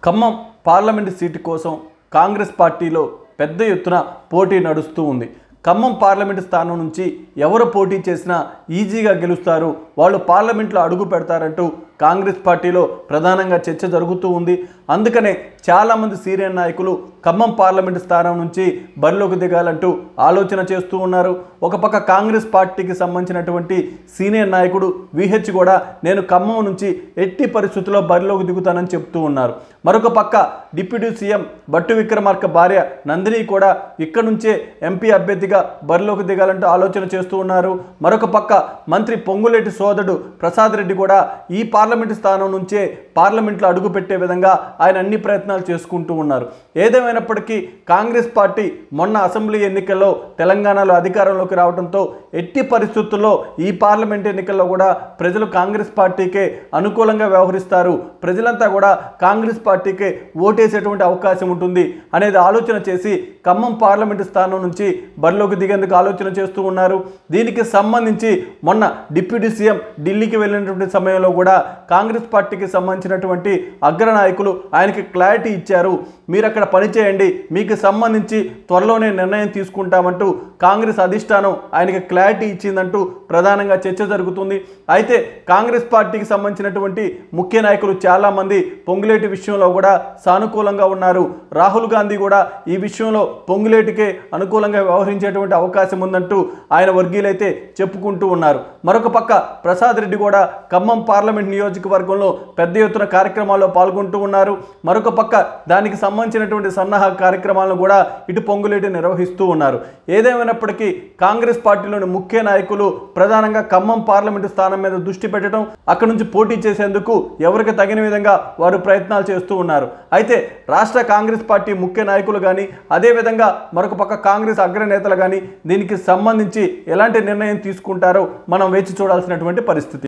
Khammam parliament seat కోసం కాంగ్రెస్ పార్టీలో పెద్ద ఎత్తున పోటీ నడుస్తూ ఉంది ఖమ్మం పార్లమెంటు స్థానం నుంచి ఎవరు పోటీ చేసినా ఈజీగా గెలుస్తారు వాళ్ళు పార్లమెంట్లో అడుగు పెడతారంటూ కాంగ్రెస్ పార్టీలో ప్రధానంగా చర్చ జరుగుతూ ఉంది అందుకనే చాలామంది సీనియర్ నాయకులు ఖమ్మం పార్లమెంటు స్థానం నుంచి బరిలోకి దిగాలంటూ ఆలోచన చేస్తూ ఉన్నారు ఒక పక్క కాంగ్రెస్ పార్టీకి సంబంధించినటువంటి సీనియర్ నాయకుడు విహెచ్ కూడా నేను ఖమ్మం నుంచి ఎట్టి పరిస్థితుల్లో బరిలోకి దిగుతానని చెప్తూ ఉన్నారు మరొక పక్క డిప్యూటీ సీఎం బట్టు విక్రమార్క భార్య నందిని కూడా ఇక్కడ నుంచే ఎంపీ అభ్యర్థిగా బరిలోకి దిగాలంటూ ఆలోచన చేస్తూ ఉన్నారు మరొక పక్క మంత్రి పొంగులేటి సోదరుడు ప్రసాద్ రెడ్డి కూడా ఈ పార్లమెంటు స్థానం నుంచే పార్లమెంట్లో అడుగుపెట్టే విధంగా ఆయన అన్ని ప్రయత్నాలు చేసుకుంటూ ఉన్నారు ఏదేమైనప్పటికీ కాంగ్రెస్ పార్టీ మొన్న అసెంబ్లీ ఎన్నికల్లో తెలంగాణలో అధికారంలోకి రావడంతో ఎట్టి పరిస్థితుల్లో ఈ పార్లమెంట్ ఎన్నికల్లో కూడా ప్రజలు కాంగ్రెస్ పార్టీకే అనుకూలంగా వ్యవహరిస్తారు ప్రజలంతా కూడా కాంగ్రెస్ పార్టీకే ఓటేసేటువంటి అవకాశం ఉంటుంది అనేది ఆలోచన చేసి ఖమ్మం పార్లమెంటు స్థానం నుంచి బరిలోకి దిగేందుకు ఆలోచన చేస్తూ ఉన్నారు దీనికి సంబంధించి మొన్న డిప్యూటీ సీఎం ఢిల్లీకి వెళ్ళినటువంటి సమయంలో కూడా కాంగ్రెస్ పార్టీకి సంబంధించినటువంటి అగ్రనాయకులు ఆయనకి క్లారిటీ ఇచ్చారు మీరు అక్కడ పనిచేయండి మీకు సంబంధించి త్వరలోనే నిర్ణయం తీసుకుంటామంటూ కాంగ్రెస్ అధిష్టానం ఆయనకి క్లారిటీ ఇచ్చిందంటూ ప్రధానంగా చర్చ జరుగుతుంది అయితే కాంగ్రెస్ పార్టీకి సంబంధించినటువంటి ముఖ్య నాయకులు చాలామంది పొంగులేటి విషయంలో కూడా సానుకూలంగా ఉన్నారు రాహుల్ గాంధీ కూడా ఈ విషయంలో పొంగులేటికే అనుకూలంగా వ్యవహరించేటువంటి అవకాశం ఉందంటూ ఆయన వర్గీయులైతే చెప్పుకుంటూ ఉన్నారు మరొక పక్క ప్రసాద్ రెడ్డి కూడా ఖమ్మం పార్లమెంట్ నియోజకవర్గంలో పెద్ద ఎత్తున కార్యక్రమాల్లో పాల్గొంటూ ఉన్నారు మరొక పక్క దానికి సంబంధించినటువంటి సన్నాహ కార్యక్రమాలను కూడా ఇటు పొంగులేటి నిర్వహిస్తూ ఉన్నారు ఏదేమైనప్పటికీ కాంగ్రెస్ పార్టీలోని ముఖ్య నాయకులు ప్రధానంగా ఖమ్మం పార్లమెంటు స్థానం మీద దృష్టి పెట్టడం అక్కడ నుంచి పోటీ చేసేందుకు ఎవరికి తగిన విధంగా వారు ప్రయత్నాలు చేస్తూ ఉన్నారు అయితే రాష్ట్ర కాంగ్రెస్ పార్టీ ముఖ్య నాయకులు కానీ అదేవిధంగా మరొక పక్క కాంగ్రెస్ అగ్రనేతలు కానీ దీనికి సంబంధించి ఎలాంటి నిర్ణయం తీసుకుంటారో మనం వేచి చూడాల్సినటువంటి పరిస్థితి